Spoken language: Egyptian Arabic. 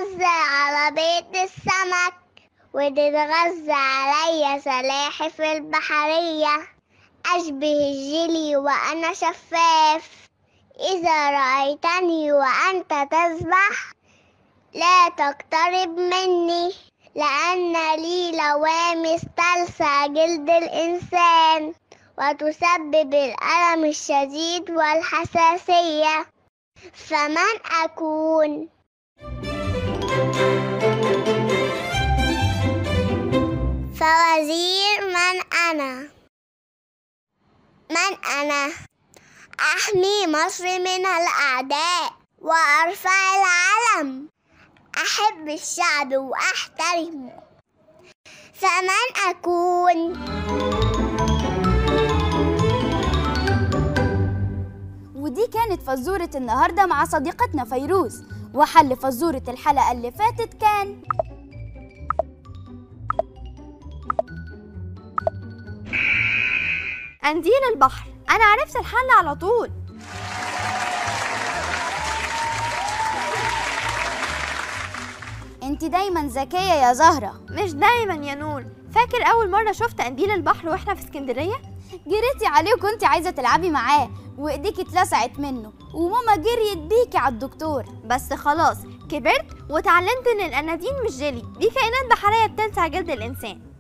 تتغذى على بيض السمك وتتغذى علي سلاحف البحرية أشبه الجيلي وأنا شفاف إذا رأيتني وأنت تسبح لا تقترب مني لأن لي لوامس تلسع جلد الإنسان وتسبب الألم الشديد والحساسية فمن أكون؟ فوزير من أنا؟ من أنا؟ أحمي مصر من الأعداء وأرفع العلم أحب الشعب وأحترمه فمن أكون؟ ودي كانت فزورة النهاردة مع صديقتنا فيروز وحل فزورة الحلقة اللي فاتت كان قنديل البحر انا عرفت الحل على طول انت دايما ذكية يا زهرة مش دايما يا نور فاكر اول مره شفت قنديل البحر واحنا في اسكندريه جريتي عليه وكنت عايزة تلعبي معاه وايديك اتلسعت منه وماما جريت بيكي على الدكتور بس خلاص كبرت وتعلمت ان الاناديل مش جيلي دي كائنات بحريه بتلسع جلد الانسان